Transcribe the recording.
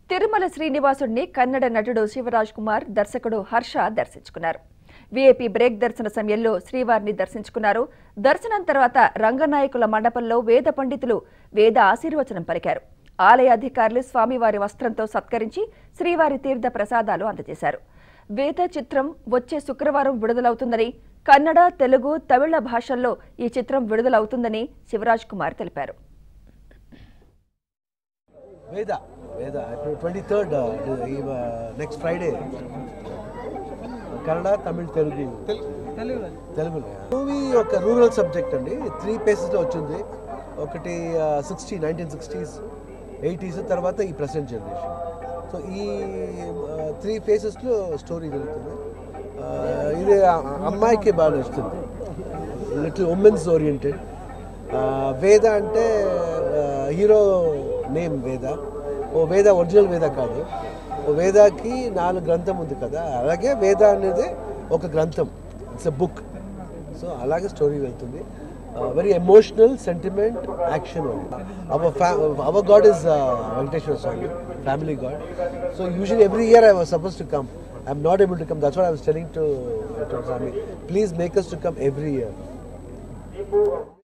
తిరుమల శ్రీనివాసుడిని కన్నడ నటుడు శివరాజ్ కుమార్ దర్శకుడు హర్ష దర్శించుకున్నారు వీఐపీ బ్రేక్ దర్శన సమయంలో శ్రీవారిని దర్శించుకున్నారు దర్శనం తర్వాత రంగనాయకుల మండపంలో వేద పండితులు వేద ఆశీర్వచనం పలికారు ఆలయ అధికారులు స్వామివారి వస్త్రంతో సత్కరించి శ్రీవారి తీర్థ ప్రసాదాలు అందజేశారు వేద చిత్రం వచ్చే శుక్రవారం విడుదలవుతుందని కన్నడ తెలుగు తమిళ భాషల్లో ఈ చిత్రం విడుదలవుతుందని శివరాజ్ కుమార్ తెలిపారు వేద వేద ఇప్పుడు twenty third next Friday Kannada Tamil Telugu Telugu movie ఒక రూరల్ సబ్జెక్ట్ అండి త్రీ పేసెస్లో వచ్చింది ఒకటి సిక్స్టీ నైన్టీన్ సిక్స్టీస్ ఎయిటీస్ తర్వాత ఈ ప్రెసెంట్ జనరేషన్ సో ఈ త్రీ ఫేసెస్లో స్టోరీ జరుగుతుంది ఆ, ఇది ఆ- అమ్మాయికి బాగా నచ్చుతుంది లిటిల్ ఉమెన్స్ ఓరియంటెడ్ వేద అంటే హీరో నేమ్ వేద ఓ వేద ఒరిజినల్ వేద కాదు ఓ వేదకి నాలుగు గ్రంథం ఉంది కదా అలాగే వేద అనేది ఒక గ్రంథం ఇట్స్ ఎ బుక్ సో అలాగే స్టోరీ వెళ్తుంది very emotional sentiment action our our god is Venkateswara Swamy family god so usually every year I was suppose to come I'm not able to come that's what I was telling to Swamy please make us to come every year